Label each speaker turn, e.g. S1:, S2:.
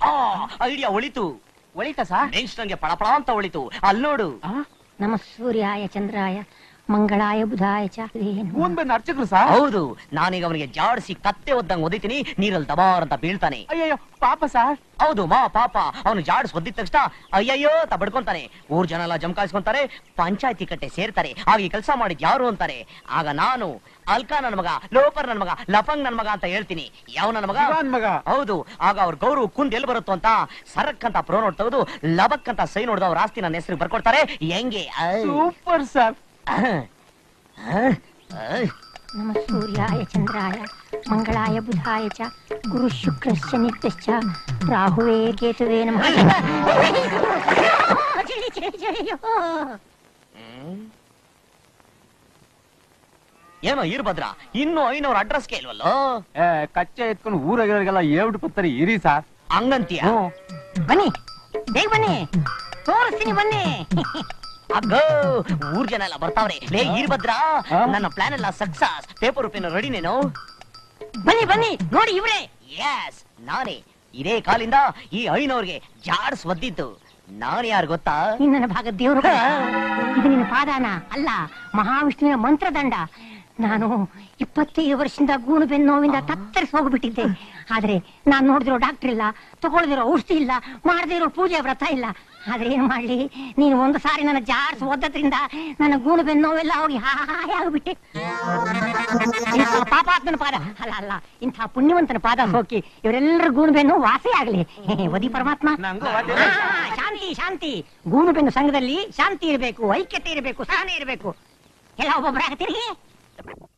S1: ಆ ಐಡಿಯಾ ಒಳಿತು
S2: ಒಳಿತಾ sir
S1: next ನಂಗೆ ಪಳಪಳ ಅಂತ ಒಳಿತು ಅಲ್ಲಿ ನೋಡು
S3: ನಮ ಸೂರ್ಯಾಯ ಚಂದ್ರಾಯ ಮಂಗಳಾಯ ಬುಧಾಯ ಚ ಏನು?
S2: ಕೂನ್ ಬಂದು ಅರ್ಚಕ್ರು ಸರ್
S1: ಹೌದು ನಾನೀಗ ಅವನಿಗೆ ಜಾಡಿಸಿ ಕತ್ತೆ ಒದ್ದಂಗ್ ಒದಿತೀನಿ ನೀರಲ್ಲಿ ದಬಾರ್ ಅಂತ ಬೀಳ್ತಾನೆ
S2: ಅಯ್ಯಯ್ಯೋ ಪಾಪ ಸರ್
S1: ಹೌದು ಮಾ ಪಾಪ ಅವನು ಜಾಡ್ಸ್ ಒದ್ದಿದ ತಕ್ಷಣ ಅಯ್ಯಯ್ಯೋ ಅಂತ ಬಡ್ಕೊಂತಾನೆ ಊರ್ ಜನ ಎಲ್ಲ ಜಮಕಾಯಿಸ್ಕೊಂತಾರೆ ಪಂಚಾಯತಿ ಕಟ್ಟೆ ಸೇರ್ತಾರೆ ಆಗ ಈ ಕೆಲಸ ಮಾಡಿದ್ ಯಾರು ಅಂತಾರೆ ಆಗ ನಾನು ಅಲ್ಕಾ ನನ್ ಮಗ ಲೋಪರ್ ನನ್ ಮಗ ಲಫಂಗ್ ನನ್ ಮಗ ಅಂತ ಹೇಳ್ತೀನಿ ಯಾವ ನನ್ ಮಗ
S2: ಶಿವಾನ್ ಮಗ
S1: ಹೌದು ಆಗ ಅವ್ರ ಗೌರವ ಕುಂದ್ ಎಲ್ಲಿ ಬರುತ್ತೋ ಅಂತ ಸರಕ್ ಅಂತ ಪ್ರೋ ನೋಟ್ ತೆಗೆದು ಲಬಕ್ ಅಂತ ಸೈ ನೋಡ್ದು ಅವ್ರ ಆಸ್ತಿ ನನ್ನ ಹೆಸರು ಬರ್ಕೊಡ್ತಾರೆ ಹೆಂಗೆ ಐ.
S2: ಸೂಪರ್ ಸರ್
S1: ಅಹ್. ಅಹ್. ಅಹ್.
S3: ನಮ ಸೂರ್ಯಾಯ ಚಂದ್ರಾಯ ಮಂಗಳಾಯ ಬುಧಾಯ ಚ ಗುರು ಶುಕ್ರಶ್ಚ ನಿತ್ಯಶ್ಚ ರಾಹುವೇ ಕೇತುವೇ ನಮಃ ಚಳಿ, ಚಳಿ, ಚಳಿಯೋ.
S1: ಹ್ಮ್. ಏನೋ ಇರ್ಭದ್ರ ಇನ್ನು ಐನೂರ ಅಡ್ರೆಸ್ ಕೇಳ್ವಲ್ಲೋ
S2: ಏ ಕಚ್ಚೆ ಎತ್ಕೊಂಡು ಊರಾಗಿರೋರಿಗೆಲ್ಲ ಏಳ್ಬಿಟ್ಟು ಬರ್ತಾರೆ ಇರಿ ಸರ್
S1: ಹಂಗಂತೀಯ
S3: ಬನ್ನಿ ಬೇಗ ಬನ್ನಿ ತೋರಿಸ್ತೀನಿ ಬನ್ನಿ
S1: ಅಗ್ಗೋ ಊರ್ ಜನ ಎಲ್ಲ ಬರ್ತಾವ್ರೆ ಲೇ ಇರ್ಭದ್ರ
S2: ಹಾ?
S1: ನನ್ನ ಪ್ಲಾನ್ ಎಲ್ಲ ಸಕ್ಸಸ್ ಪೇಪರ್ ರೂಪಿನ ರೆಡಿನೇನು
S3: ಬನ್ನಿ ಬನ್ನಿ ನೋಡಿ ಇವ್ರೆ
S1: ಎಸ್ ನಾನೇ ಇದೇ ಕಾಲಿಂದ ಈ ಐನವ್ರಿಗೆ ಜಾಡ್ಸ್ ಒದ್ದಿದ್ದು ನಾನು ಯಾರು ಗೊತ್ತಾ
S3: ನೀನ್ ನನ್ನ ಭಾಗ ದೇವರು ಇದು ನಿನ್ನ ಪಾದಾನ ಅಲ್ಲ ಮಹಾವಿಷ್ಣುವಿನ ಮಂತ್ರದಂಡ ನಾನು ಇಪ್ಪತ್ತೈದು ವರ್ಷದಿಂದ ಗೂನು ಬೆನ್ನು ನೋವಿಂದ ತತ್ತರಿಸಿ ಹೋಗ್ಬಿಟ್ಟಿದ್ದೆ ಆದ್ರೆ ನಾನ್ ನೋಡಿದಿರೋ ಡಾಕ್ಟರ್ ಇಲ್ಲ ತಗೊಳ್ದಿರೋ ಔಷಧಿ ಇಲ್ಲ ಮಾಡದಿರೋ ಪೂಜೆ ವ್ರತ ಇಲ್ಲ ಆದ್ರೆ ಏನ್ ಮಾಡ್ಲಿ ನೀನು ಒಂದು ಸಾರಿ ನನ್ನ ಜಾಡ್ಸ್ ಓದದ್ರಿಂದ ನನ್ನ ಗೂನು ಬೆನ್ನು ನೋವೆಲ್ಲ ಹೋಗಿ ಹಾಯ್ ಆಗ್ಬಿಟ್ಟೆ ಇಂಥ ಪಾಪಾತ್ಮನ ಪಾದ ಅಲ್ಲ ಅಲ್ಲ ಇಂಥ ಪುಣ್ಯವಂತನ ಪಾದ ಸೋಕಿ ಇವರೆಲ್ಲರ ಗೂನು ಬೆನ್ನು ವಾಸಿ ಆಗ್ಲಿ ವದಿ ಪರಮಾತ್ಮ
S2: ನಂಗೂ ಅದೇ
S3: ಹಾ, ಶಾಂತಿ ಶಾಂತಿ ಗೂನು ಬೆನ್ನು ಸಂಘದಲ್ಲಿ ಶಾಂತಿ ಇರಬೇಕು ಐಕ್ಯತೆ ಇರಬೇಕು ಸಹನೆ ಇರಬೇಕು ಎಲ್ಲ ಒಬ್ಬೊಬ್ಬರಾಗ ತಿರುಗಿ